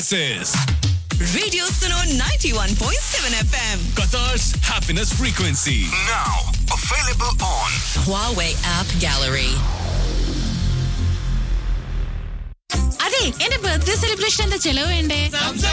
This Radio Suno 91.7 FM. Qatar's happiness frequency. Now available on Huawei App Gallery. അതെ എന്റെ birthday സെലിബ്രേഷന്റെ ചെലവ് വേണ്ടേ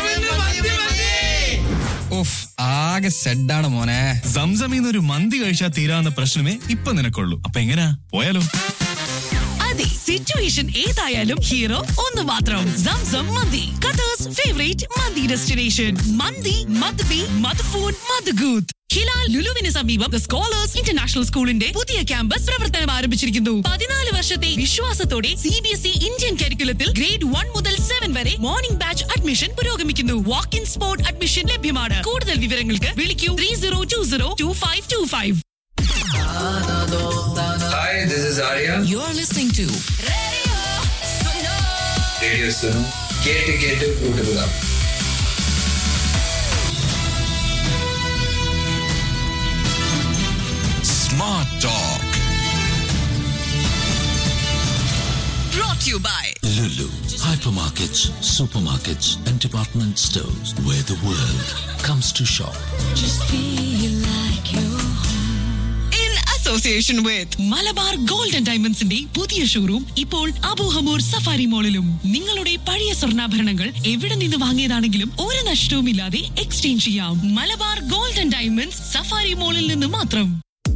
ഉഫ് ആകെ സെഡാണ് മോനെ സംസമിന്ന് ഒരു മന്തി കഴിച്ചാൽ തീരാവുന്ന പ്രശ്നമേ ഇപ്പൊ നിനക്കുള്ളൂ അപ്പൊ എങ്ങനാ പോയാലോ അതെ സിറ്റുവേഷൻ ഏതായാലും ഹീറോ ഒന്ന് മാത്രം സംസം മന്തി ഖത്തർസ് ഫേവറേറ്റ് മന്തി ഡെസ്റ്റിനേഷൻ മന്തി മദ്ബി മദ്ഫൂൺ മദ്ഗൂത്ത് ഹിലാൽ ലുലുവിന് സമീപം ദ സ്കോളേഴ്സ് ഇന്റർനാഷണൽ സ്കൂളിന്റെ പുതിയ ക്യാമ്പസ് പ്രവർത്തനം ആരംഭിച്ചിരിക്കുന്നു പതിനാല് വർഷത്തെ വിശ്വാസത്തോടെ C B S E Indian കരിക്കുലത്തിൽ ഗ്രേഡ് വൺ മുതൽ സെവൻ വരെ മോർണിംഗ് ബാച്ച് അഡ്മിഷൻ പുരോഗമിക്കുന്നു വാക്ക് ഇൻ സ്പോട്ട് അഡ്മിഷൻ ലഭ്യമാണ് കൂടുതൽ വിവരങ്ങൾക്ക് വിളിക്കൂ three zero two zero two five two five Hi, this is Arya. You're listening to Radio Sunu. കേട്ട് കേട്ട് കൂട്ടുക Smart Talk. brought to you by Lulu. Hypermarkets, supermarkets, and department stores where the world comes to shop. in association with Malabar gold and ഡയമണ്ട്സിന്റെ പുതിയ showroom ഇപ്പോൾ Abu Hamour safari മോളിലും നിങ്ങളുടെ പഴയ സ്വർണ്ണാഭരണങ്ങൾ എവിടെ നിന്ന് വാങ്ങിയതാണെങ്കിലും ഒരു നഷ്ടവുമില്ലാതെ എക്സ്ചേഞ്ച് ചെയ്യാം Malabar gold and diamonds Safari മോളിൽ നിന്ന് മാത്രം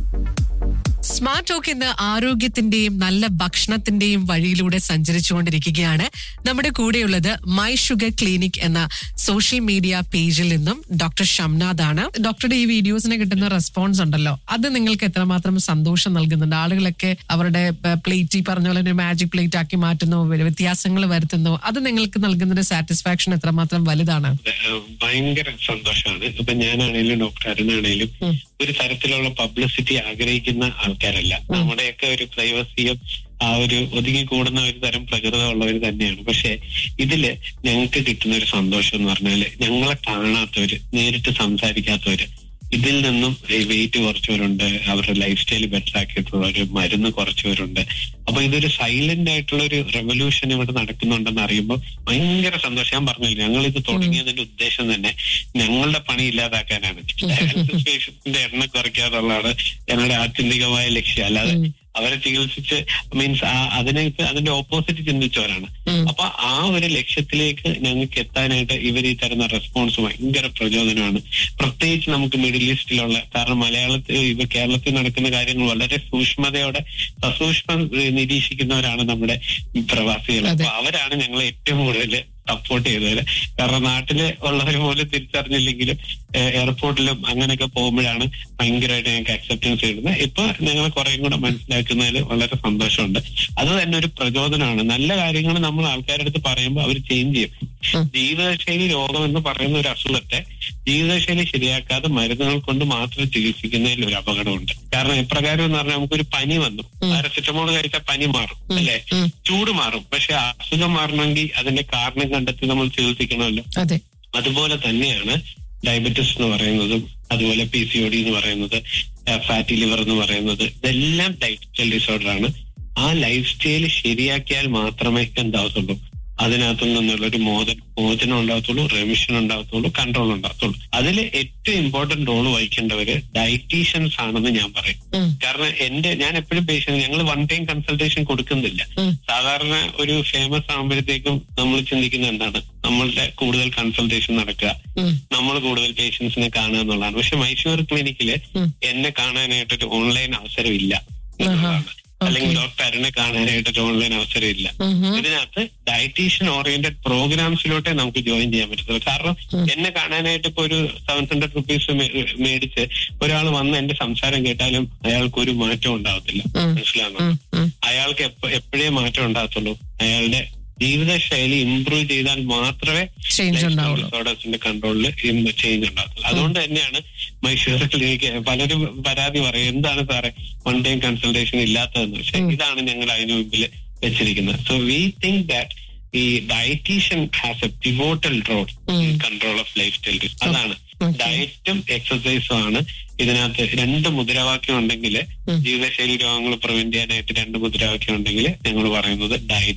സ്മാർട്ട് ടോക്ക് എന്ന ആരോഗ്യത്തിന്റെയും നല്ല ഭക്ഷണത്തിന്റെയും വഴിയിലൂടെ സഞ്ചരിച്ചുകൊണ്ടിരിക്കുകയാണ് നമ്മുടെ കൂടെയുള്ളത് മൈ ഷുഗർ ക്ലിനിക് എന്ന സോഷ്യൽ മീഡിയ പേജിൽ നിന്നും ഡോക്ടർ ഷംനാദ് ആണ് ഡോക്ടറുടെ ഈ വീഡിയോസിന് കിട്ടുന്ന റെസ്പോൺസ് ഉണ്ടല്ലോ അത് നിങ്ങൾക്ക് എത്രമാത്രം സന്തോഷം നൽകുന്നുണ്ട് ആളുകളൊക്കെ അവരുടെ പ്ലേറ്റ് ഈ പറഞ്ഞ പോലെ ഒരു മാജിക് പ്ലേറ്റ് ആക്കി മാറ്റുന്നു വ്യത്യാസങ്ങൾ വരുത്തുന്നു അത് നിങ്ങൾക്ക് നൽകുന്ന സാറ്റിസ്ഫാക്ഷൻ എത്രമാത്രം വലുതാണ് ഏഹ് ഭയങ്കര സന്തോഷമാണ് ഇപ്പൊ ഞാനാണേലും ഡോക്ടർ അരുണാണേലും ഒരു തരത്തിലുള്ള പബ്ലിസിറ്റി ആഗ്രഹിക്കുന്ന ആൾക്കാരല്ല നമ്മുടെയൊക്കെ ഒരു പ്രൈവസിയും ആ ഒരു ഒതുങ്ങി കൂടുന്ന ഒരു തരം പ്രകൃതമുള്ളവർ തന്നെയാണ് പക്ഷെ ഇതില് ഞങ്ങൾക്ക് കിട്ടുന്ന ഒരു സന്തോഷം എന്ന് പറഞ്ഞാല് ഞങ്ങളെ കാണാത്തവര് നേരിട്ട് സംസാരിക്കാത്തവര് ഇതിൽ നിന്നും വെയിറ്റ് കുറച്ചവരുണ്ട് അവരുടെ ലൈഫ് സ്റ്റൈൽ ബെറ്റർ ആക്കിയിട്ടുള്ളവര് മരുന്ന് കുറച്ചവരുണ്ട് അപ്പൊ ഇതൊരു സൈലന്റ് ആയിട്ടുള്ള ഒരു റെവല്യൂഷൻ ഇവിടെ നടക്കുന്നുണ്ടെന്ന് അറിയുമ്പോൾ ഭയങ്കര സന്തോഷം ഞാൻ പറഞ്ഞില്ല ഞങ്ങൾ ഇത് തുടങ്ങിയതിന്റെ ഉദ്ദേശം തന്നെ ഞങ്ങളുടെ പണി ഇല്ലാതാക്കാനാണ് ഡയാലിസിസ് പേഷ്യന്റിന്റെ എണ്ണം കുറയ്ക്കാന്നുള്ളതാണ് ഞങ്ങളുടെ ആത്യന്തികമായ ലക്ഷ്യം അല്ലാതെ അവരെ ചികിത്സിച്ച് മീൻസ് അതിനെ അതിന്റെ ഓപ്പോസിറ്റ് ചിന്തിച്ചവരാണ് അപ്പൊ ആ ഒരു ലക്ഷ്യത്തിലേക്ക് ഞങ്ങൾക്ക് എത്താനായിട്ട് ഇവർ ഈ തരുന്ന റെസ്പോൺസ് ഭയങ്കര പ്രചോദനമാണ് പ്രത്യേകിച്ച് നമുക്ക് മിഡിൽ ഈസ്റ്റിലുള്ള കാരണം മലയാളത്തിൽ ഇവ കേരളത്തിൽ നടക്കുന്ന കാര്യങ്ങൾ വളരെ സൂക്ഷ്മതയോടെ സസൂക്ഷ്മം ഏഹ്, നിരീക്ഷിക്കുന്നവരാണ് നമ്മുടെ ഈ പ്രവാസികൾ അപ്പൊ അവരാണ് ഞങ്ങളെ ഏറ്റവും കൂടുതൽ സപ്പോർട്ട് ചെയ്തത് കാരണം നാട്ടില് ഉള്ളവർ പോലും തിരിച്ചറിഞ്ഞില്ലെങ്കിലും ഏഹ്, എയർപോർട്ടിലും അങ്ങനെയൊക്കെ പോകുമ്പോഴാണ് ഭയങ്കരമായിട്ട് ഞങ്ങൾക്ക് അക്സെപ്റ്റൻസ് കിട്ടുന്നത് ഇപ്പൊ ഞങ്ങൾ കുറേം കൂടെ മനസ്സിലാക്കുന്നതിൽ വളരെ സന്തോഷമുണ്ട് അത് തന്നെ ഒരു പ്രചോദനമാണ് നല്ല കാര്യങ്ങൾ നമ്മൾ ആൾക്കാരുടെ അടുത്ത് പറയുമ്പോൾ അവർ ചേഞ്ച് ചെയ്യും ജീവിതശൈലി രോഗം എന്ന് പറയുന്ന ഒരു അസുഖത്തെ ജീവിതശൈലി ശരിയാക്കാതെ മരുന്നുകൾ കൊണ്ട് മാത്രം ചികിത്സിക്കുന്നതിൽ ഒരു അപകടമുണ്ട് കാരണം എപ്രകാരം എന്ന് പറഞ്ഞാൽ നമുക്കൊരു പനി വന്നു പാരസെറ്റമോൾ കഴിച്ചാൽ പനി മാറും അല്ലെ ചൂട് മാറും പക്ഷെ അസുഖം മാറണമെങ്കിൽ അതിന്റെ കാരണം കണ്ടെത്തി നമ്മൾ ചികിത്സിക്കണമല്ലോ അതെ അതുപോലെ തന്നെയാണ് ഡയബറ്റിസ് എന്ന് പറയുന്നതും അതുപോലെ പി സി ഒ ഡി എന്ന് പറയുന്നത് ഫാറ്റി ലിവർ എന്ന് പറയുന്നത് ഇതെല്ലാം ലൈഫ് സ്റ്റൈൽ ഡിസോർഡർ ആണ് ആ ലൈഫ് സ്റ്റൈൽ ശരിയാക്കിയാൽ മാത്രമേ എന്താവത്തുള്ളൂ അതിനകത്തു നിന്നുള്ള ഒരു മോചന മോചനം ഉണ്ടാകത്തുള്ളൂ റെമിഷൻ ഉണ്ടാകത്തുള്ളൂ കൺട്രോൾ ഉണ്ടാകത്തുള്ളൂ അതിൽ ഏറ്റവും ഇമ്പോർട്ടന്റ് റോൾ വഹിക്കേണ്ടവര് ഡയറ്റീഷ്യൻസ് ആണെന്ന് ഞാൻ പറയും കാരണം എന്റെ ഞാൻ എപ്പോഴും പേഷ്യൻ ഞങ്ങൾ വൺ ടൈം കൺസൾട്ടേഷൻ കൊടുക്കുന്നില്ല സാധാരണ ഒരു ഫേമസ് ആകുമ്പോഴത്തേക്കും നമ്മൾ ചിന്തിക്കുന്ന എന്താണ് നമ്മളുടെ കൂടുതൽ കൺസൾട്ടേഷൻ നടക്കുക നമ്മൾ കൂടുതൽ പേഷ്യൻസിനെ കാണുക എന്നുള്ളതാണ് പക്ഷെ മൈസൂർ ക്ലിനിക്കില് എന്നെ കാണാനായിട്ടൊരു ഓൺലൈൻ അവസരം ഇല്ല എന്നുള്ളതാണ് അല്ലെങ്കിൽ ഡോക്ടർ അരുണെ കാണാനായിട്ട് ഒരു ഓൺലൈൻ അവസരം ഇല്ല ഇതിനകത്ത് ഡയറ്റീഷ്യൻ ഓറിയന്റഡ് പ്രോഗ്രാംസിലോട്ടേ നമുക്ക് ജോയിൻ ചെയ്യാൻ പറ്റത്തുള്ളൂ കാരണം എന്നെ കാണാനായിട്ട് ഇപ്പൊ ഒരു സെവൻ ഹൺഡ്രഡ് റുപ്പീസ് മേടിച്ച് ഒരാൾ വന്ന് എന്റെ സംസാരം കേട്ടാലും അയാൾക്ക് ഒരു മാറ്റം ഉണ്ടാവത്തില്ല മനസ്സിലാകുന്നു അയാൾക്ക് എപ്പ- എപ്പോഴേ മാറ്റം ഉണ്ടാകത്തുള്ളൂ അയാളുടെ ജീവിതശൈലി ഇംപ്രൂവ് ചെയ്താൽ മാത്രമേ Change ഉണ്ടാവുള്ളൂ. ഡിസോർഡേഴ്സിന്റെ കൺട്രോളിൽ ചേഞ്ച് ഉണ്ടാകത്തുള്ളൂ അതുകൊണ്ട് തന്നെയാണ് മൈസൂർ ക്ലിനിക്ക് പലരും പരാതി പറയും എന്താണ് സാറേ വൺ ടൈം കൺസൾട്ടേഷൻ ഇല്ലാത്തതെന്ന് പക്ഷെ ഇതാണ് ഞങ്ങൾ അതിന് മുമ്പിൽ വെച്ചിരിക്കുന്നത് സോ വി തിങ്ക് ദാറ്റ് ഈ dietitian has a pivotal role in control of lifestyle അതാണ് ഡയറ്റും എക്സസൈസും ആണ് ഇതിനകത്ത് രണ്ട് മുദ്രാവാക്യം ഉണ്ടെങ്കിൽ ജീവിതശൈലി രോഗങ്ങൾ പ്രിവെന്റ് ചെയ്യാനായിട്ട് രണ്ട് മുദ്രാവാക്യം ഉണ്ടെങ്കിൽ ഞങ്ങൾ പറയുന്നത് ഡയറ്റും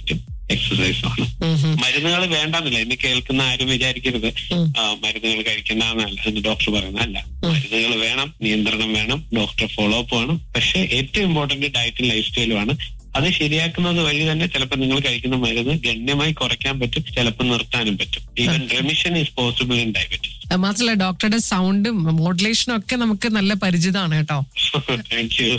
എക്സസൈസും ആണ് മരുന്നുകൾ വേണ്ടെന്നില്ല എന്നെ കേൾക്കുന്ന ആരും വിചാരിക്കരുത് ആ, മരുന്നുകൾ കഴിക്കണ്ടെന്നല്ല ഡോക്ടർ പറയുന്നതല്ല മരുന്നുകൾ വേണം നിയന്ത്രണം വേണം ഡോക്ടർ ഫോളോ അപ്പ് വേണം പക്ഷെ ഏറ്റവും ഇമ്പോർട്ടന്റ് ഡയറ്റും ലൈഫ് സ്റ്റൈലും ആണ് അത് ശരിയാക്കുന്നത് വഴി തന്നെ ചിലപ്പോൾ നിങ്ങൾ കഴിക്കുന്ന മരുന്ന് ഗണ്യമായി കുറയ്ക്കാൻ പറ്റും ചിലപ്പോൾ നിർത്താനും പറ്റും even remission is possible in diabetes അത് മാത്രമല്ല ഡോക്ടറുടെ സൗണ്ടും മോഡുലേഷനും ഒക്കെ നമുക്ക് നല്ല പരിചിതമാണ് കേട്ടോ താങ്ക് യു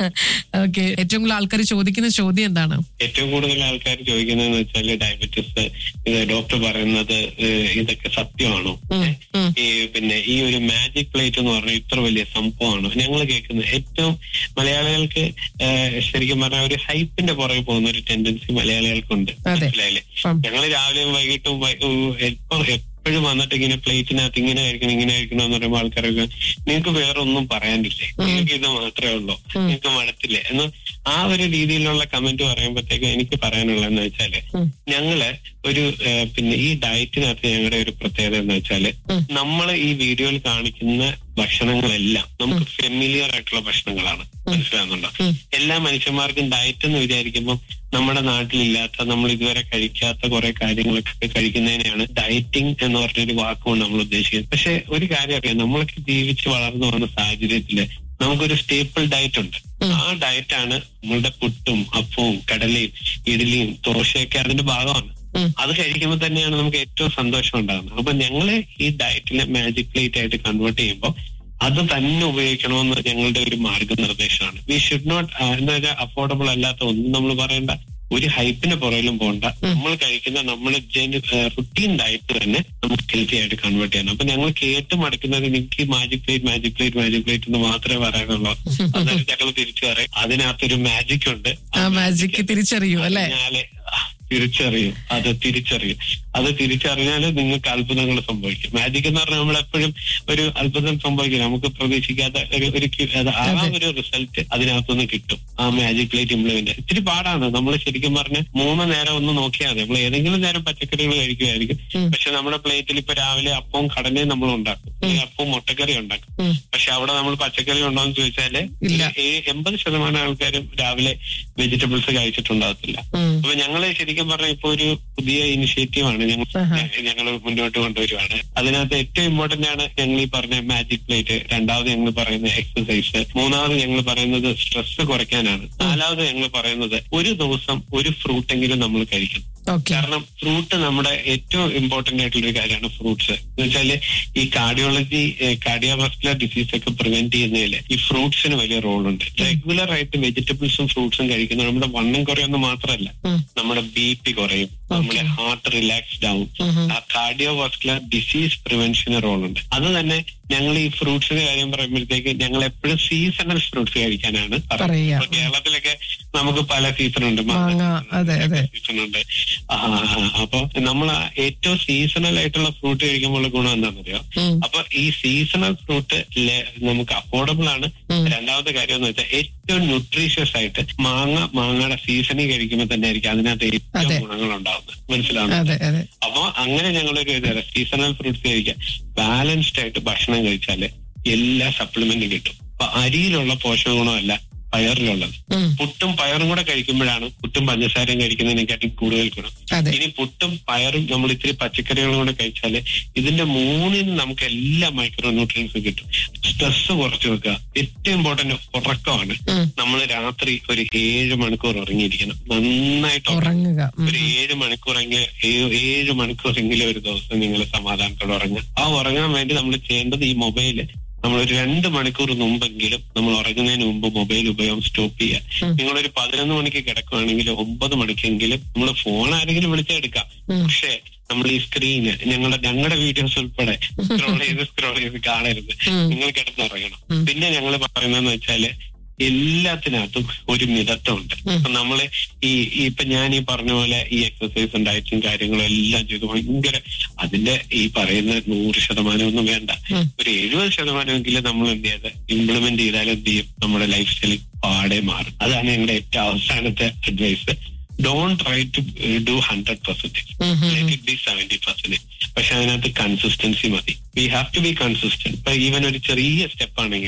ഓക്കെ ഏറ്റവും കൂടുതൽ ആൾക്കാർ ചോദിക്കുന്ന ചോദ്യം എന്താണ് ഏറ്റവും കൂടുതൽ ആൾക്കാർ ചോദിക്കുന്നതെന്ന് വെച്ചാൽ ഡയബറ്റീസ് ഇത് ഡോക്ടർ പറയുന്നത് ഏഹ്, ഇതൊക്കെ സത്യമാണോ ഉം. ഈ പിന്നെ ഈ ഒരു മാജിക് പ്ലേറ്റ് എന്ന് പറഞ്ഞാൽ ഇത്ര വലിയ സംഭവമാണോ ഞങ്ങൾ കേൾക്കുന്നത് ഏറ്റവും മലയാളികൾക്ക് ഏഹ്, ശരിക്കും പറഞ്ഞാൽ ഒരു ഹൈപ്പിന്റെ പുറകെ പോകുന്ന ഒരു ടെൻഡൻസി മലയാളികൾക്കുണ്ട് അതെ. മനസ്സിലായില്ലേ ഉം. ഞങ്ങൾ രാവിലെയും വൈകിട്ടും വൈ- ഉ- എപ്പോ എപ്പോഴും വന്നിട്ട് ഇങ്ങനെ പ്ലേറ്റിനകത്ത് ഇങ്ങനെ കഴിക്കണം ഇങ്ങനെ കഴിക്കണം എന്ന് പറയുമ്പോൾ ആൾക്കാരൊക്കെ നിങ്ങൾക്ക് വേറെ ഒന്നും പറയാനില്ലേ നിങ്ങൾക്ക് ഇത് മാത്രമേ ഉള്ളൂ നിങ്ങൾക്ക് മടത്തില്ലേ എന്ന് ആ ഒരു രീതിയിലുള്ള കമന്റ് പറയുമ്പോഴത്തേക്ക് എനിക്ക് പറയാനുള്ളതെന്ന് വെച്ചാല് ഞങ്ങള് ഒരു ഏഹ്, പിന്നെ ഈ ഡയറ്റിനകത്ത് ഞങ്ങളുടെ ഒരു പ്രത്യേകത എന്ന് വെച്ചാല് നമ്മൾ ഈ വീഡിയോയിൽ കാണിക്കുന്ന ഭക്ഷണങ്ങളെല്ലാം നമുക്ക് ഫെമിലിയർ ആയിട്ടുള്ള ഭക്ഷണങ്ങളാണ് മനസ്സിലാകുന്നുണ്ടോ എല്ലാ മനുഷ്യന്മാർക്കും ഡയറ്റ് എന്ന് വിചാരിക്കുമ്പോൾ നമ്മുടെ നാട്ടിലില്ലാത്ത നമ്മൾ ഇതുവരെ കഴിക്കാത്ത കുറെ കാര്യങ്ങളൊക്കെ കഴിക്കുന്നതിനെയാണ് ഡയറ്റിംഗ് എന്ന് പറഞ്ഞൊരു വാക്കുകൊണ്ട് നമ്മൾ ഉദ്ദേശിക്കുന്നത് പക്ഷെ ഒരു കാര്യം അറിയാം നമ്മളൊക്കെ ജീവിച്ച് വളർന്നു വന്ന സാഹചര്യത്തില് നമുക്കൊരു സ്റ്റേപ്പിൾ ഡയറ്റ് ഉണ്ട് ആ ഡയറ്റാണ് നമ്മളുടെ പുട്ടും അപ്പവും കടലയും ഇഡലിയും ദോശയൊക്കെ അതിന്റെ ഭാഗമാണ് അത് കഴിക്കുമ്പോൾ തന്നെയാണ് നമുക്ക് ഏറ്റവും സന്തോഷം ഉണ്ടാകുന്നത് അപ്പൊ ഞങ്ങള് ഈ ഡയറ്റിനെ മാജിക് പ്ലേറ്റ് ആയിട്ട് കൺവേർട്ട് ചെയ്യുമ്പോൾ അത് തന്നെ ഉപയോഗിക്കണമെന്ന് ഞങ്ങളുടെ ഒരു മാർഗനിർദ്ദേശമാണ് വി ഷുഡ് നോട്ട് എന്താ വെച്ചാൽ അഫോർഡബിൾ അല്ലാത്ത ഒന്നും നമ്മൾ പറയണ്ട ഒരു ഹൈപ്പിന് പുറകിലും പോകണ്ട നമ്മൾ കഴിക്കുന്ന നമ്മുടെ റുട്ടീൻ ഡയറ്റ് തന്നെ നമുക്ക് ഹെൽത്തി ആയിട്ട് കൺവേർട്ട് ചെയ്യണം അപ്പൊ ഞങ്ങൾ കേട്ട് മടക്കുന്നത് എനിക്ക് magic plate magic plate magic plate എന്ന് മാത്രമേ പറയാനുള്ളൂ അന്നേരം ഞങ്ങൾ തിരിച്ചു പറയും അതിനകത്തൊരു മാജിക് ഉണ്ട് ആ മാജിക് തിരിച്ചറിയൂ അല്ലെ അറിഞ്ഞാല് തിരിച്ചറിയും അത് തിരിച്ചറിയും അത് തിരിച്ചറിഞ്ഞാല് നിങ്ങൾക്ക് അത്ഭുതങ്ങൾ സംഭവിക്കും മാജിക് എന്ന് പറഞ്ഞാൽ നമ്മൾ എപ്പോഴും ഒരു അത്ഭുതം സംഭവിക്കും നമുക്ക് പ്രതീക്ഷിക്കാത്ത ഒരു ഒരു ക്യു- അത് ആ ഒരു റിസൾട്ട് അതിനകത്തുനിന്ന് കിട്ടും ആ മാജിക് പ്ലേറ്റ് ഇംപ്ലിമെന്റ് ഇത്തിരി പാടാണ് നമ്മൾ ശരിക്കും പറഞ്ഞ മൂന്ന് നേരം ഒന്ന് നോക്കിയാൽ മതി നമ്മൾ ഏതെങ്കിലും നേരം പച്ചക്കറികൾ കഴിക്കുമായിരിക്കും പക്ഷെ നമ്മുടെ പ്ലേറ്റിൽ ഇപ്പൊ രാവിലെ അപ്പവും കടലയും നമ്മൾ ഉണ്ടാക്കും അല്ലെങ്കിൽ അപ്പവും മുട്ടക്കറി ഉണ്ടാക്കും പക്ഷെ അവിടെ നമ്മൾ പച്ചക്കറി ഉണ്ടോ എന്ന് ചോദിച്ചാല് ഇല്ല. ഏ- എൺപത് ശതമാനം ആൾക്കാരും രാവിലെ വെജിറ്റബിൾസ് കഴിച്ചിട്ടുണ്ടാകത്തില്ല അപ്പൊ ഞങ്ങള് ശരിക്കും പറഞ്ഞ ഇപ്പൊ ഒരു പുതിയ ഇനിഷ്യേറ്റീവ് ആണ് ഞങ്ങൾ ഞങ്ങൾ മുന്നോട്ട് കൊണ്ടുവരുവാണ് അതിനകത്ത് ഏറ്റവും ഇമ്പോർട്ടന്റ് ആണ് ഞങ്ങൾ ഈ പറഞ്ഞ മാജിക് പ്ലേറ്റ് രണ്ടാമത് ഞങ്ങൾ പറയുന്ന എക്സസൈസ് മൂന്നാമത് ഞങ്ങൾ പറയുന്നത് സ്ട്രെസ് കുറയ്ക്കാനാണ് നാലാമത് ഞങ്ങൾ പറയുന്നത് ഒരു ദിവസം ഒരു ഫ്രൂട്ട് എങ്കിലും നമ്മൾ കഴിക്കണം ഓക്കെ കാരണം ഫ്രൂട്ട് നമ്മുടെ ഏറ്റവും ഇമ്പോർട്ടന്റ് ആയിട്ടുള്ള ഒരു കാര്യമാണ് ഫ്രൂട്ട്സ് എന്ന് വെച്ചാല് ഈ കാർഡിയോളജി കാർഡിയോവാസ്കുലർ ഡിസീസ് ഒക്കെ പ്രിവെന്റ് ചെയ്യുന്നതിൽ ഈ ഫ്രൂട്ട്സിന് വലിയ റോളുണ്ട് റെഗുലർ ആയിട്ട് വെജിറ്റബിൾസും ഫ്രൂട്ട്സും കഴിക്കുന്നത് നമ്മുടെ വണ്ണം കുറയുന്ന മാത്രമല്ല നമ്മുടെ ബി പി കുറയും നമ്മുടെ ഹാർട്ട് റിലാക്സ്ഡ് ആവും ആ കാർഡിയോവാസ്കുലർ ഡിസീസ് പ്രിവെൻഷന് റോളുണ്ട് അത് തന്നെ ഞങ്ങൾ ഈ ഫ്രൂട്ട്സിന്റെ കാര്യം പറയുമ്പോഴത്തേക്ക് ഞങ്ങൾ എപ്പോഴും സീസണൽ ഫ്രൂട്ട്സ് കഴിക്കാനാണ് പറയുന്നത് പറയാ. ഇപ്പൊ കേരളത്തിലൊക്കെ നമുക്ക് പല സീസൺ ഉണ്ട് മാങ്ങ, അതെ, അതെ. സീസൺ ഉണ്ട് ആ, ആ, അപ്പൊ നമ്മൾ ഏറ്റവും സീസണൽ ആയിട്ടുള്ള ഫ്രൂട്ട് കഴിക്കുമ്പോൾ ഗുണം എന്താണെന്നറിയോ അപ്പൊ ഈ സീസണൽ ഫ്രൂട്ട് നമുക്ക് അഫോർഡബിൾ ആണ് രണ്ടാമത്തെ കാര്യം എന്ന് വെച്ചാൽ ഏറ്റവും ന്യൂട്രീഷ്യസ് ആയിട്ട് മാങ്ങ മാങ്ങയുടെ സീസണിൽ കഴിക്കുമ്പോൾ തന്നെ ആയിരിക്കും അതിനകത്ത് അതെ. ഏറ്റവും ഗുണങ്ങൾ ഉണ്ടാവുന്നത് മനസ്സിലാവുന്നത് അതെ അതെ അപ്പൊ അങ്ങനെ ഞങ്ങളൊരു സീസണൽ ഫ്രൂട്ട്സ് കഴിക്കാം ബാലൻസ്ഡ് ആയിട്ട് ഭക്ഷണം കഴിച്ചാല് എല്ലാ സപ്ലിമെന്റും കിട്ടും അപ്പൊ അരിയിലുള്ള പോഷക ഗുണമല്ല പയറിലുള്ളത് പുട്ടും പയറും കൂടെ കഴിക്കുമ്പോഴാണ് പുട്ടും പഞ്ചസാരയും കഴിക്കുന്നതിനെക്കാട്ടി കൂടുതൽ ഗുണം അതെ. ഇനി പുട്ടും പയറും നമ്മൾ ഇത്തിരി പച്ചക്കറികളും കൂടെ കഴിച്ചാല് ഇതിന്റെ മൂന്നിന് നമുക്ക് എല്ലാ മൈക്രോ ന്യൂട്രിയൻസും കിട്ടും സ്ട്രെസ് കുറച്ച് വെക്കുക ഏറ്റവും ഇമ്പോർട്ടന്റ് ഉറക്കമാണ് നമ്മൾ രാത്രി ഒരു ഏഴ് മണിക്കൂർ ഉറങ്ങിയിരിക്കണം നന്നായിട്ട് ഉറങ്ങണം. ഉറങ്ങുക ഉം. ഒരു ഏഴ് മണിക്കൂറെങ്കിൽ ഏഴ് മണിക്കൂറെങ്കിലും ഒരു ദിവസം നിങ്ങൾ സമാധാനത്തോടെ ഉറങ്ങുക ആ ഉറങ്ങാൻ വേണ്ടി നമ്മൾ ചെയ്യേണ്ടത് ഈ മൊബൈല് നമ്മൾ ഒരു രണ്ട് മണിക്കൂർ മുമ്പെങ്കിലും നമ്മൾ ഉറങ്ങുന്നതിന് മുമ്പ് മൊബൈൽ ഉപയോഗം സ്റ്റോപ്പ് ചെയ്യുക നിങ്ങളൊരു പതിനൊന്ന് മണിക്ക് കിടക്കുകയാണെങ്കിൽ ഒമ്പത് മണിക്കെങ്കിലും നമ്മൾ ഫോൺ ആരെങ്കിലും വിളിച്ചെടുക്കാം പക്ഷേ നമ്മൾ ഈ സ്ക്രീന് ഞങ്ങളുടെ ഞങ്ങളുടെ വീഡിയോസ് ഉൾപ്പെടെ സ്ക്രോൾ ചെയ്ത് സ്ക്രോൾ ചെയ്ത് കാണരുത് നിങ്ങൾ കിടന്നുറങ്ങണം പിന്നെ ഞങ്ങൾ പറയുന്നതെന്ന് വെച്ചാല് എല്ലാത്തിനകത്തും ഒരു മിതത്വമുണ്ട് അപ്പൊ നമ്മള് ഈ ഈ ഇപ്പൊ ഞാൻ ഈ പറഞ്ഞ പോലെ ഈ എക്സസൈസും ഡയറ്റും കാര്യങ്ങളും എല്ലാം ചെയ്ത് ഭയങ്കര അതിന്റെ ഈ പറയുന്ന നൂറ് ശതമാനം ഒന്നും വേണ്ട ഒരു എഴുപത് ശതമാനമെങ്കിലും നമ്മൾ എന്ത് ചെയ്ത് ഇംപ്ലിമെന്റ് ചെയ്താൽ എന്ത് ചെയ്യും നമ്മുടെ ലൈഫ് സ്റ്റൈൽ പാടെ മാറും അതാണ് ഞങ്ങളുടെ ഏറ്റവും അവസാനത്തെ advice don't try to do hundred percentage let it be seventy percentage പക്ഷെ അതിനകത്ത് കൺസിസ്റ്റൻസി മതി we have to be consistent ഇപ്പൊ ഈവൻ ഒരു ചെറിയ സ്റ്റെപ്പ് ആണെങ്കിൽ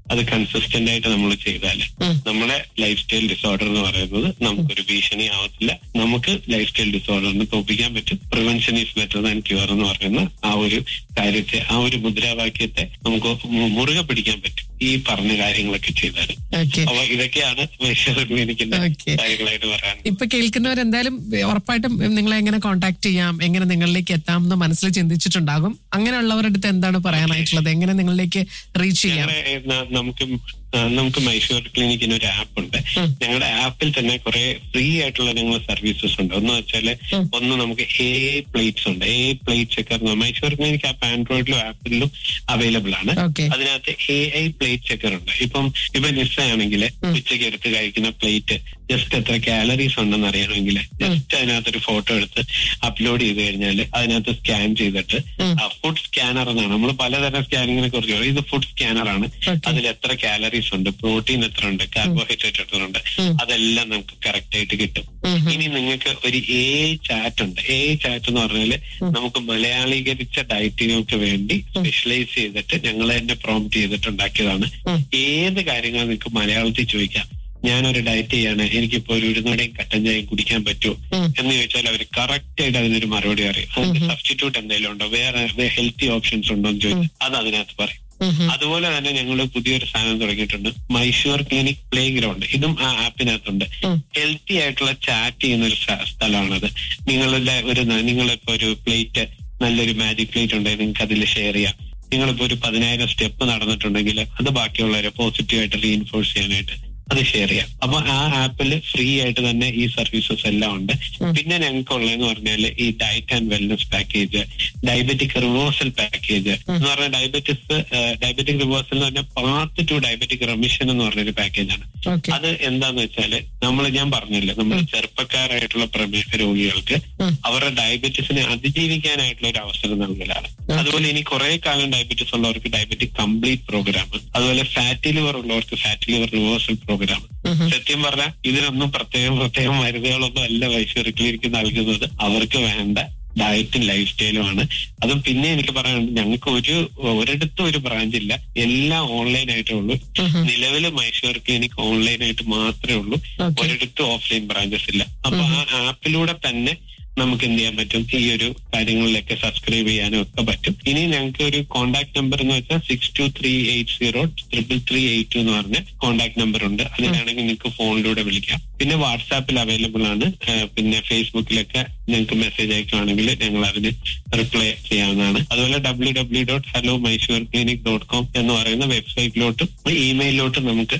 അത് കൺസിസ്റ്റന്റ് ആയിട്ട് നമ്മൾ ചെയ്താൽ നമ്മുടെ ലൈഫ് സ്റ്റൈൽ ഡിസോർഡർ എന്ന് പറയുന്നത് നമുക്കൊരു ഭീഷണി ആവത്തില്ല നമുക്ക് ലൈഫ് സ്റ്റൈൽ ഡിസോർഡറിനെ തോപ്പിക്കാൻ പറ്റും prevention is better than cure എന്ന് പറയുന്ന ആ ഒരു കാര്യത്തെ ആ ഒരു മുദ്രാവാക്യത്തെ നമുക്ക് മു- മുറുകെ പിടിക്കാൻ പറ്റും ഈ പറഞ്ഞ കാര്യങ്ങളൊക്കെ ചെയ്താൽ ഓക്കെ അപ്പൊ ഇതൊക്കെയാണ് മൈസൂർ ക്ലിനിക്കിന്റെ Okay. കാര്യങ്ങളായിട്ട് പറയാൻ ഇപ്പൊ കേൾക്കുന്നവരെന്തായാലും ഉറപ്പായിട്ടും നിങ്ങളെ എങ്ങനെ കോൺടാക്ട് ചെയ്യാം എങ്ങനെ നിങ്ങളിലേക്ക് എത്താം എന്ന് മനസ്സിൽ ചിന്തിച്ചിട്ടുണ്ടാകും അങ്ങനെയുള്ളവരുടെ അടുത്ത് എന്താണ് പറയാനായിട്ടുള്ളത് എങ്ങനെ നിങ്ങളിലേക്ക് റീച്ച് ചെയ്യാം ഞങ്ങളുടെ ഏ, ന- നമുക്ക് ആ, നമുക്ക് മൈസൂർ ക്ലിനിക്കിന് ഒരു ആപ്പ് ഉണ്ട് ഞങ്ങളുടെ ആപ്പിൽ തന്നെ കുറെ ഫ്രീ ആയിട്ടുള്ള ഞങ്ങൾ സർവീസസ് ഉണ്ട് ഒന്ന് വെച്ചാല് ഒന്ന് നമുക്ക് എ പ്ലേറ്റ്സ് ഉണ്ട് A plate checker my sugar clinic app ആൻഡ്രോയിഡിലും ആപ്പിലും അവൈലബിൾ ആണ് Okay. അതിനകത്ത് എ ഐ പ്ലേറ്റ് ചെക്കർ ഉണ്ട് ഇപ്പം ഇപ്പൊ നിസ്സയാണെങ്കിൽ ഉച്ചയ്ക്ക് എടുത്ത് കഴിക്കുന്ന പ്ലേറ്റ് ജസ്റ്റ് എത്ര കാലറീസ് ഉണ്ടെന്ന് അറിയണമെങ്കിൽ ജസ്റ്റ് അതിനകത്തൊരു ഫോട്ടോ എടുത്ത് അപ്ലോഡ് ചെയ്ത് കഴിഞ്ഞാൽ അതിനകത്ത് സ്കാൻ ചെയ്തിട്ട് ഫുഡ് സ്കാനർ എന്നാണ് നമ്മൾ പലതരം സ്കാനിങ്ങിനെ കുറിച്ച് പറയും. ഇത് ഫുഡ് സ്കാനർ ആണ് അതിൽ എത്ര കാലറീസ് ഉണ്ട് പ്രോട്ടീൻ എത്ര ഉണ്ട് കാർബോഹൈഡ്രേറ്റ് എത്ര ഉണ്ട് അതെല്ലാം നമുക്ക് കറക്റ്റ് ആയിട്ട് കിട്ടും ഇനി നിങ്ങൾക്ക് ഒരു എ ചാറ്റ് ഉണ്ട് എ ചാറ്റ് എന്ന് പറഞ്ഞാല് നമുക്ക് മലയാളീകരിച്ച ഡയറ്റിങ്ങൾക്ക് വേണ്ടി സ്പെഷ്യലൈസ് ചെയ്തിട്ട് ഞങ്ങൾ തന്നെ പ്രോംപ്റ്റ് ചെയ്തിട്ട് ഉണ്ടാക്കിയതാണ് ഏത് കാര്യങ്ങൾ നിങ്ങൾക്ക് മലയാളത്തിൽ ചോദിക്കാം ഞാനൊരു ഡയറ്റ് ചെയ്യാണ് എനിക്കിപ്പോ ഒരു ഉഴുന്നുവടയും കട്ടൻ ചായയും കുടിക്കാൻ പറ്റുമോ എന്ന് ചോദിച്ചാൽ അവർ കറക്റ്റ് ആയിട്ട് അതിനൊരു മറുപടി പറയും അതിന്റെ സബ്സ്റ്റിറ്റ്യൂട്ട് എന്തെങ്കിലും ഉണ്ടോ വേറെ ഹെൽത്തി ഓപ്ഷൻസ് ഉണ്ടോ എന്ന് ചോദിച്ചാൽ അത് അതിനകത്ത് പറയും അതുപോലെ തന്നെ ഞങ്ങൾ പുതിയൊരു സാധനം തുടങ്ങിയിട്ടുണ്ട് മൈസൂർ ക്ലിനിക് പ്ലേ ഗ്രൗണ്ട് ഇതും ആ ആപ്പിനകത്തുണ്ട് ഹെൽത്തി ആയിട്ടുള്ള ചാറ്റ് ചെയ്യുന്ന ഒരു സ്ഥ- സ്ഥലമാണത് നിങ്ങളുടെ ഒരു ന- നിങ്ങളിപ്പോ ഒരു പ്ലേറ്റ് നല്ലൊരു മാജിക് പ്ലേറ്റ് ഉണ്ടെങ്കിൽ നിങ്ങൾക്ക് അതിൽ ഷെയർ ചെയ്യാം നിങ്ങളിപ്പോ ഒരു പതിനായിരം സ്റ്റെപ്പ് നടന്നിട്ടുണ്ടെങ്കിൽ അത് ബാക്കിയുള്ളവരെ പോസിറ്റീവായിട്ട് റീഇൻഫോഴ്സ് ചെയ്യാനായിട്ട് അത് ഷെയർ ചെയ്യാം അപ്പൊ ആ ആപ്പിൽ ഫ്രീ ആയിട്ട് തന്നെ ഈ സർവീസസ് എല്ലാം ഉണ്ട് പിന്നെ ഞങ്ങൾക്ക് ഉള്ളതെന്ന് പറഞ്ഞാൽ ഈ diet and wellness package diabetic reversal package എന്ന് പറഞ്ഞാൽ ഡയബറ്റിസ് ഡയബറ്റിക് റിവേഴ്സൽ എന്ന് പറഞ്ഞാൽ പാർട്ട് ടു ഡയബറ്റിക് റെമിഷൻ എന്ന് പറഞ്ഞൊരു പാക്കേജാണ് ഓക്കെ അത് എന്താന്ന് വെച്ചാല് നമ്മൾ ഞാൻ പറഞ്ഞില്ലേ നമ്മൾ ചെറുപ്പക്കാരായിട്ടുള്ള പ്രമേഹ രോഗികൾക്ക് അവരുടെ ഡയബറ്റീസിനെ അതിജീവിക്കാനായിട്ടുള്ള ഒരു അവസരം നൽകലാണ് അതുപോലെ ഇനി കുറെ കാലം ഡയബറ്റീസ് ഉള്ളവർക്ക് ഡയബറ്റിക് കംപ്ലീറ്റ് പ്രോഗ്രാം അതുപോലെ ഫാറ്റി ലിവർ ഉള്ളവർക്ക് ഫാറ്റി ലിവർ റിവേഴ്സൽ പ്രോഗ്രാം സത്യം പറഞ്ഞാൽ ഇതിനൊന്നും പ്രത്യേകം പ്രത്യേകം മരുന്നുകളൊന്നും അല്ല വൈശ്വറിക്കലിരിക്ക് നൽകുന്നത് അവർക്ക് വേണ്ട ഡയറ്റും ലൈഫ് സ്റ്റൈലുമാണ് അതും പിന്നെ എനിക്ക് പറയാനുണ്ട് ഞങ്ങൾക്ക് ഒരു ഒരിടത്തും ഒരു ബ്രാഞ്ച് ഇല്ല എല്ലാം ഓൺലൈൻ ആയിട്ടേ ഉള്ളൂ നിലവിൽ മൈസൂർ ക്ലിനിക് ഓൺലൈൻ ആയിട്ട് മാത്രമേ ഉള്ളൂ Okay. ഒരിടത്തും ഓഫ്ലൈൻ ബ്രാഞ്ചസ് ഇല്ല അപ്പൊ ആ ആപ്പിലൂടെ തന്നെ നമുക്ക് എന്ത് ചെയ്യാൻ പറ്റും ഈ ഒരു കാര്യങ്ങളിലൊക്കെ സബ്സ്ക്രൈബ് ചെയ്യാനും ഒക്കെ പറ്റും ഇനി ഞങ്ങൾക്ക് ഒരു കോൺടാക്ട് നമ്പർ എന്ന് വെച്ചാൽ six two three eight zero triple three eight എന്ന് പറഞ്ഞ കോൺടാക്ട് നമ്പർ ഉണ്ട് അതിലാണെങ്കിൽ നിങ്ങൾക്ക് ഫോണിലൂടെ വിളിക്കാം പിന്നെ വാട്സാപ്പിൽ അവൈലബിൾ ആണ് ആ, പിന്നെ ഫേസ്ബുക്കിലൊക്കെ ഞങ്ങൾക്ക് മെസ്സേജ് അയക്കുകയാണെങ്കിൽ ഞങ്ങൾ അതിന് റിപ്ലൈ ചെയ്യാവുന്നതാണ് അതുപോലെ W W dot hello my sugar clinic dot com എന്ന് പറയുന്ന വെബ്സൈറ്റിലോട്ടും ഇമെയിലിലോട്ടും നമുക്ക്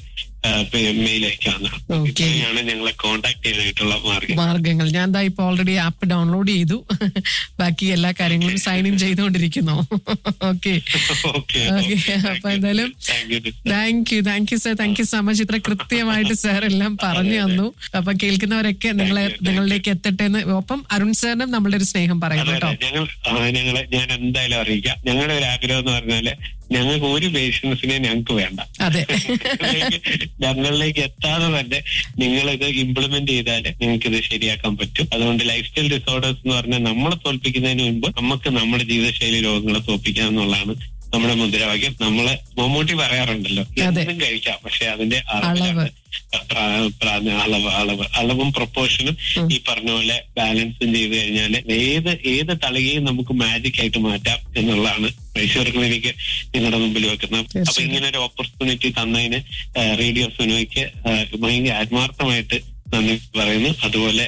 മെയിൽ അയക്കാവുന്നതാണ് Okay. ഇത്രയാണ് ഞങ്ങളെ കോൺടാക്ട് ചെയ്യാനായിട്ടുള്ള മാർഗം മാർഗങ്ങൾ ഞാൻ ദാ ഇപ്പൊ ഓൾറെഡി ആപ്പ് ഡൗൺലോഡ് ചെയ്തു ബാക്കി എല്ലാ കാര്യങ്ങളും സൈൻ ഇൻ ചെയ്തുകൊണ്ടിരിക്കുന്നു ഓക്കെ ഓക്കെ ഓക്കെ അപ്പൊ എന്തായാലും thank you thank you thank you sir thank you so much ഇത്ര കൃത്യമായിട്ട് സാർ എല്ലാം പറഞ്ഞു തന്നു അപ്പൊ കേൾക്കുന്നവരൊക്കെ നിങ്ങളെ നിങ്ങളിലേക്ക് എത്തട്ടെ എന്ന് ഒപ്പം അരുൺ സാറിനും നമ്മളുടെ ഒരു സ്നേഹം പറയും അതെ, കേട്ടോ അതെ. ഞങ്ങൾ ആ, ഞങ്ങളെ ഞാൻ എന്തായാലും അറിയിക്കാം ഞങ്ങളുടെ ഒരു ആഗ്രഹം എന്ന് പറഞ്ഞാല് ഞങ്ങൾക്ക് ഒരു പേഷ്യൻസിനെ ഞങ്ങൾക്ക് വേണ്ട അതെ ഞങ്ങളിലേക്ക് ഞങ്ങളിലേക്ക് എത്താതെ തന്നെ നിങ്ങൾ ഇത് ഇംപ്ലിമെന്റ് ചെയ്താൽ നിങ്ങൾക്ക് ഇത് ശരിയാക്കാൻ പറ്റും അതുകൊണ്ട് ലൈഫ് സ്റ്റൈൽ ഡിസോർഡേഴ്സ് എന്ന് പറഞ്ഞാൽ നമ്മളെ തോൽപ്പിക്കുന്നതിന് മുമ്പ് നമുക്ക് നമ്മുടെ ജീവിതശൈലി രോഗങ്ങളെ തോൽപ്പിക്കാം എന്നുള്ളതാണ് നമ്മുടെ മുദ്രാവാക്യം നമ്മള് മമ്മൂട്ടി പറയാറുണ്ടല്ലോ അതെ. എന്തും കഴിക്കാം പക്ഷെ അതിന്റെ അളവ്. അളവിലാണ് പ്രാ- പ്രാ- അളവ് അളവ് അളവും പ്രൊപ്പോർഷനും ഈ പറഞ്ഞ പോലെ ബാലൻസും ചെയ്ത് കഴിഞ്ഞാൽ ഏത് ഏത് തളികയും നമുക്ക് മാജിക് ആയിട്ട് മാറ്റാം എന്നുള്ളതാണ് മൈസൂർ ക്ലിനിക്ക് നിങ്ങളുടെ മുമ്പിൽ വെക്കുന്നത് അപ്പൊ തീർച്ചയായും. ഇങ്ങനെ ഒരു ഓപ്പർച്യൂണിറ്റി തന്നതിന് ആ, റേഡിയോ സുനോയ്ക്ക് ആ, ഭയങ്കര ആത്മാർത്ഥമായിട്ട് നന്ദി പറയുന്നു അതുപോലെ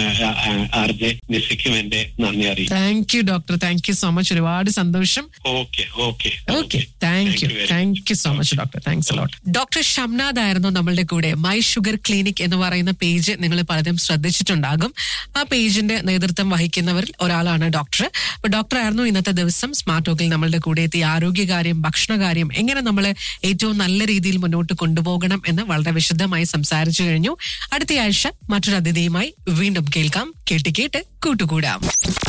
ആർ ജെ നിസയ്ക്കും എന്റെ നന്ദി അറിയിക്കും thank you doctor thank you so much ഒരുപാട് സന്തോഷം okay okay okay thank you thank you so much doctor thanks lot doctor Shamnad ആയിരുന്നു നമ്മളുടെ കൂടെ മൈ ഷുഗർ ക്ലിനിക് എന്ന് പറയുന്ന പേജ് നിങ്ങൾ പലരും ശ്രദ്ധിച്ചിട്ടുണ്ടാകും ആ പേജിന്റെ നേതൃത്വം വഹിക്കുന്നവരിൽ ഒരാളാണ് ഡോക്ടർ അപ്പൊ ഡോക്ടർ ആയിരുന്നു ഇന്നത്തെ ദിവസം സ്മാർട്ട് ടോക്കിൽ നമ്മളുടെ കൂടെ എത്തി ആരോഗ്യകാര്യം ഭക്ഷണകാര്യം എങ്ങനെ നമ്മൾ ഏറ്റവും നല്ല രീതിയിൽ മുന്നോട്ട് കൊണ്ടുപോകണം എന്ന് വളരെ വിശദമായി സംസാരിച്ചു കഴിഞ്ഞു അടുത്ത ആഴ്ച മറ്റൊരു അതിഥിയുമായി വീണ്ടും കേൾക്കാം കേട്ട് കേട്ട് കൂട്ടുകൂടാം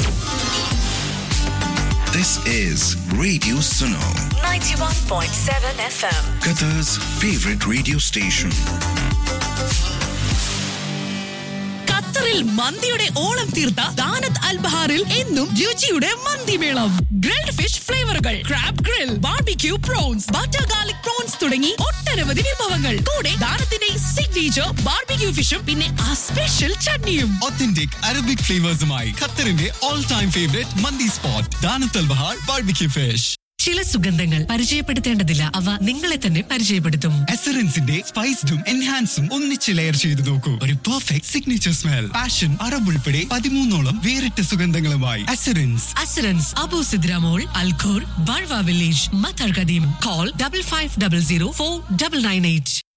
This is Radio Suno, 91.7 FM. Qatar's favorite radio station. ഖത്തറിൽ ഖത്തറിൽ മന്തിയുടെ ഓളം തീർത്ത ദാനത്ത് അൽബഹാറിൽ എന്നും രുചിയുടെ മന്തിമേളം ഗ്രിൽഡ് ഫിഷ് ഫ്ലേവറുകൾ crab grill barbecue prawns butter garlic prawns തുടങ്ങി ഒട്ടനവധി വിഭവങ്ങൾ കൂടെ ദാനത്തിന്റെ സിഗ്നേച്ചർ ബാർബിക്യൂ ഫിഷും പിന്നെ ആ സ്പെഷ്യൽ ചട്നിയും ഒത്തന്റിക് അറബിക് ഫ്ലേവേഴ്സുമായി ഖത്തറിന്റെ ഓൾ ടൈം ഫേവറേറ്റ് മന്തി spot Danat Al Bahar barbecue fish ചില സുഗന്ധങ്ങൾ പരിചയപ്പെടുത്തേണ്ടതില്ല അവ നിങ്ങളെ തന്നെ പരിചയപ്പെടുത്തും എസറൻസിന്റെ സ്പൈസ്ഡും എൻഹാൻസും ഒന്നിച്ച് ലെയർ ചെയ്ത് നോക്കൂ ഒരു perfect signature smell passion Arab ഉൾപ്പെടെ പതിമൂന്നോളം വേറിട്ട സുഗന്ധങ്ങളുമായി എസറൻസ് അസുരൻസ് Abu Sidra mall Al Khor Barwa village Matar Qadeem call double five double zero four double nine eight